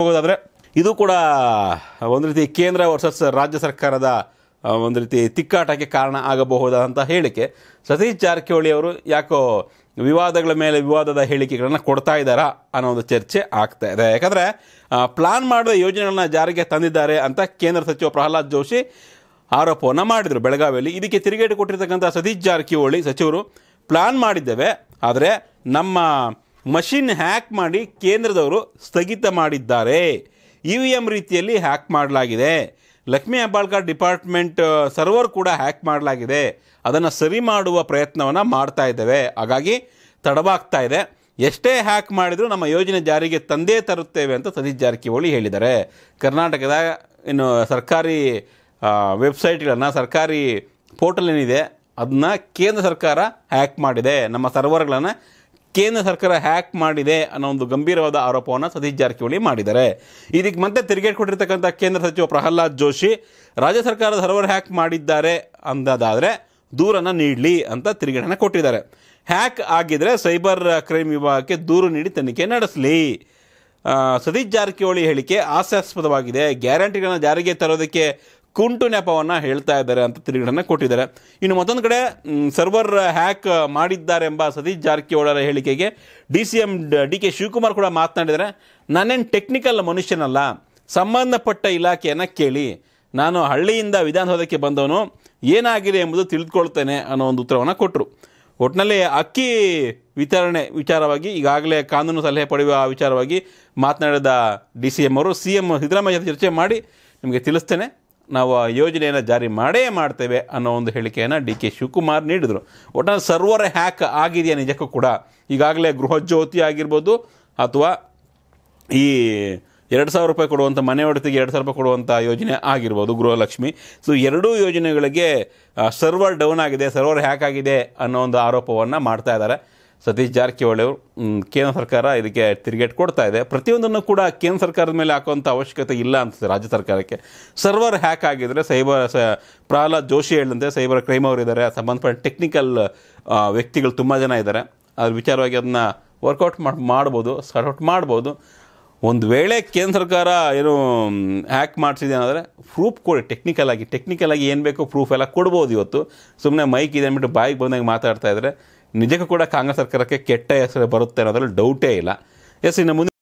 ಹೋಗೋದಾದರೆ ಇದು ಕೂಡ ಒಂದು ರೀತಿ ಕೇಂದ್ರ ವರ್ಸಸ್ ರಾಜ್ಯ ಸರ್ಕಾರದ ಆ, ಒಂದು ರೀತಿ ತಿಕ್ಕಾಟಕ್ಕೆ ಕಾರಣ ಆಗಬಹುದಾದಂಥ ಹೇಳಿಕೆ ಸತೀಶ್ ಜಾರಕಿಹೊಳಿ ಅವರು ಯಾಕೋ ವಿವಾದಗಳ ಮೇಲೆ ವಿವಾದದ ಹೇಳಿಕೆಗಳನ್ನು ಕೊಡ್ತಾ ಇದ್ದಾರಾ ಅನ್ನೋ ಒಂದು ಚರ್ಚೆ ಆಗ್ತಾ ಇದೆ ಯಾಕಂದರೆ ಪ್ಲಾನ್ ಮಾಡಿದ ಯೋಜನೆಗಳನ್ನ ಜಾರಿಗೆ ತಂದಿದ್ದಾರೆ ಅಂತ ಕೇಂದ್ರ ಸಚಿವ ಪ್ರಹ್ಲಾದ್ ಜೋಶಿ ಆರೋಪವನ್ನು ಮಾಡಿದರು ಬೆಳಗಾವಿಯಲ್ಲಿ ಇದಕ್ಕೆ ತಿರುಗೇಟು ಕೊಟ್ಟಿರ್ತಕ್ಕಂಥ ಸತೀಶ್ ಜಾರಕಿಹೊಳಿ ಸಚಿವರು ಪ್ಲಾನ್ ಮಾಡಿದ್ದೇವೆ ಆದರೆ ನಮ್ಮ ಮಷಿನ್ ಹ್ಯಾಕ್ ಮಾಡಿ ಕೇಂದ್ರದವರು ಸ್ಥಗಿತ ಮಾಡಿದ್ದಾರೆ ಇ ವಿ ಎಮ್ ರೀತಿಯಲ್ಲಿ ಹ್ಯಾಕ್ ಮಾಡಲಾಗಿದೆ ಲಕ್ಷ್ಮೀ ಹೆಬ್ಬಾಳ್ಕರ್ ಡಿಪಾರ್ಟ್ಮೆಂಟ್ ಸರ್ವರ್ ಕೂಡ ಹ್ಯಾಕ್ ಮಾಡಲಾಗಿದೆ ಅದನ್ನು ಸರಿ ಮಾಡುವ ಪ್ರಯತ್ನವನ್ನು ಮಾಡ್ತಾ ಇದ್ದೇವೆ ಹಾಗಾಗಿ ತಡವಾಗ್ತಾ ಇದೆ ಎಷ್ಟೇ ಹ್ಯಾಕ್ ಮಾಡಿದರೂ ನಮ್ಮ ಯೋಜನೆ ಜಾರಿಗೆ ತಂದೇ ತರುತ್ತೇವೆ ಅಂತ ಸತೀಶ್ ಜಾರಕಿಹೊಳಿ ಹೇಳಿದ್ದಾರೆ ಕರ್ನಾಟಕದ ಇನ್ನು ಸರ್ಕಾರಿ ವೆಬ್ಸೈಟ್ಗಳನ್ನು ಸರ್ಕಾರಿ ಪೋರ್ಟಲ್ ಏನಿದೆ ಅದನ್ನ ಕೇಂದ್ರ ಸರ್ಕಾರ ಹ್ಯಾಕ್ ಮಾಡಿದೆ ನಮ್ಮ ಸರ್ವರ್ಗಳನ್ನು ಕೇಂದ್ರ ಸರ್ಕಾರ ಹ್ಯಾಕ್ ಮಾಡಿದೆ ಅನ್ನೋ ಒಂದು ಗಂಭೀರವಾದ ಆರೋಪವನ್ನು ಸತೀಶ್ ಜಾರಕಿಹೊಳಿ ಮಾಡಿದ್ದಾರೆ ಇದಕ್ಕೆ ಮತ್ತೆ ತಿರುಗೇಟ್ ಕೊಟ್ಟಿರ್ತಕ್ಕಂಥ ಕೇಂದ್ರ ಸಚಿವ ಪ್ರಹ್ಲಾದ್ ಜೋಶಿ ರಾಜ್ಯ ಸರ್ಕಾರದ ಸರ್ವರ್ ಹ್ಯಾಕ್ ಮಾಡಿದ್ದಾರೆ ಅಂದದಾದರೆ ದೂರನ್ನು ನೀಡಲಿ ಅಂತ ತಿರುಗೇಟನ್ನು ಕೊಟ್ಟಿದ್ದಾರೆ ಹ್ಯಾಕ್ ಆಗಿದ್ರೆ ಸೈಬರ್ ಕ್ರೈಮ್ ವಿಭಾಗಕ್ಕೆ ದೂರು ನೀಡಿ ತನಿಖೆ ನಡೆಸಲಿ ಆ, ಸತೀಶ್ ಜಾರಕಿಹೊಳಿ ಹೇಳಿಕೆ ಹಾಸ್ಯಾಸ್ಪದವಾಗಿದೆ ಗ್ಯಾರಂಟಿಗಳನ್ನು ಜಾರಿಗೆ ತರೋದಕ್ಕೆ ಕುಂಟು ನೆಪವನ್ನು ಹೇಳ್ತಾ ಇದ್ದಾರೆ ಅಂತ ತಿರುಗಡನ್ನು ಕೊಟ್ಟಿದ್ದಾರೆ ಇನ್ನು ಮತ್ತೊಂದು ಕಡೆ ಮ್, ಸರ್ವರ್ ಹ್ಯಾಕ್ ಮಾಡಿದ್ದಾರೆ ಎಂಬ ಸತೀಶ್ ಜಾರಕಿಹೊಳಿಯವರ ಹೇಳಿಕೆಗೆ D C M D K Shivakumar ಕೂಡ ಮಾತನಾಡಿದರೆ ನಾನೇನು ಟೆಕ್ನಿಕಲ್ ಮನುಷ್ಯನಲ್ಲ ಸಂಬಂಧಪಟ್ಟ ಇಲಾಖೆಯನ್ನು ಕೇಳಿ ನಾನು ಹಳ್ಳಿಯಿಂದ ವಿಧಾನಸೌಧಕ್ಕೆ ಬಂದವನು ಏನಾಗಿದೆ ಎಂಬುದು ತಿಳಿದುಕೊಳ್ತೇನೆ ಅನ್ನೋ ಒಂದು ಉತ್ತರವನ್ನು ಕೊಟ್ಟರು ಒಟ್ಟಿನಲ್ಲಿ ಅಕ್ಕಿ ವಿತರಣೆ ವಿಚಾರವಾಗಿ ಈಗಾಗಲೇ ಕಾನೂನು ಸಲಹೆ ಪಡೆಯುವ ವಿಚಾರವಾಗಿ ಮಾತನಾಡಿದ ಡಿ ಸಿ ಎಂ ಅವರು ಸಿ ಎಂ ಸಿದ್ದರಾಮಯ್ಯ ಜೊತೆ ಚರ್ಚೆ ಮಾಡಿ ನಿಮಗೆ ತಿಳಿಸ್ತೇನೆ ನಾವು ಆ ಯೋಜನೆಯನ್ನು ಜಾರಿ ಮಾಡೇ ಮಾಡ್ತೇವೆ ಅನ್ನೋ ಒಂದು ಹೇಳಿಕೆಯನ್ನು ಡಿ ಕೆ ಶಿವಕುಮಾರ್ ನೀಡಿದರು ಒಟ್ಟಿನಲ್ಲಿ ಸರ್ವರ್ ಹ್ಯಾಕ್ ಆಗಿದೆಯಾ ನಿಜಕ್ಕೂ ಕೂಡ ಈಗಾಗಲೇ ಗೃಹಜ್ಯೋತಿ ಆಗಿರ್ಬೋದು ಅಥವಾ ಈ ಎರಡು ಸಾವಿರ ರೂಪಾಯಿ ಕೊಡುವಂಥ ಮನೆ ಒಡತಿಗೆ ಎರಡು ಸಾವಿರ ರೂಪಾಯಿ ಕೊಡುವಂಥ ಯೋಜನೆ ಆಗಿರ್ಬೋದು ಗೃಹಲಕ್ಷ್ಮಿ ಸೊ ಎರಡೂ ಯೋಜನೆಗಳಿಗೆ ಸರ್ವರ್ ಡೌನ್ ಆಗಿದೆ ಸರ್ವರ್ ಹ್ಯಾಕ್ ಆಗಿದೆ ಅನ್ನೋ ಒಂದು ಆರೋಪವನ್ನು ಮಾಡ್ತಾ ಇದ್ದಾರೆ ಸತೀಶ್ ಜಾರಕಿಹೊಳಿ ಅವರು ಮ್, ಕೇಂದ್ರ ಸರ್ಕಾರ ಇದಕ್ಕೆ ತಿರುಗೇಟ್ ಕೊಡ್ತಾ ಇದೆ ಪ್ರತಿಯೊಂದನ್ನು ಕೂಡ ಕೇಂದ್ರ ಸರ್ಕಾರದ ಮೇಲೆ ಹಾಕುವಂಥ ಅವಶ್ಯಕತೆ ಇಲ್ಲ ಅನ್ಸುತ್ತೆ ರಾಜ್ಯ ಸರ್ಕಾರಕ್ಕೆ ಸರ್ವರ್ ಹ್ಯಾಕ್ ಆಗಿದ್ರೆ ಸೈಬರ್ ಸ ಪ್ರಹ್ಲಾದ್ ಜೋಶಿ ಹೇಳಿದಂತೆ ಸೈಬರ್ ಕ್ರೈಮ್ ಅವರು ಇದ್ದಾರೆ ಸಂಬಂಧಪಟ್ಟ ಟೆಕ್ನಿಕಲ್ ವ್ಯಕ್ತಿಗಳು ತುಂಬ ಜನ ಇದ್ದಾರೆ ಅದ್ರ ವಿಚಾರವಾಗಿ ಅದನ್ನ ವರ್ಕೌಟ್ ಮಾಡಿ ಮಾಡ್ಬೋದು ಸಾರ್ಟ್ಔಟ್ ಮಾಡ್ಬೋದು ಒಂದು ವೇಳೆ ಕೇಂದ್ರ ಸರ್ಕಾರ ಏನು ಹ್ಯಾಕ್ ಮಾಡಿಸಿದೆ ಅಂದರೆ ಪ್ರೂಫ್ ಕೊಡಿ ಟೆಕ್ನಿಕಲ್ ಆಗಿ ಟೆಕ್ನಿಕಲ್ ಆಗಿ ಏನು ಬೇಕೋ ಪ್ರೂಫ್ ಎಲ್ಲ ಕೊಡ್ಬೋದು ಇವತ್ತು ಸುಮ್ಮನೆ ಮೈಕ್ ಇದೆ ಅಂದ್ಬಿಟ್ಟು ಬಾಯಿಗೆ ಬಂದಾಗ ಮಾತಾಡ್ತಾ ಇದ್ದಾರೆ ನಿಜಕ್ಕೂ ಕೂಡ ಕಾಂಗ್ರೆಸ್ ಸರ್ಕಾರಕ್ಕೆ ಕೆಟ್ಟ ಹೆಸರು ಬರುತ್ತೆ ಅನ್ನೋದ್ರಲ್ಲಿ ಡೌಟೇ ಇಲ್ಲ ಎಸ್ ಇನ್ನು ಮುಂದೆ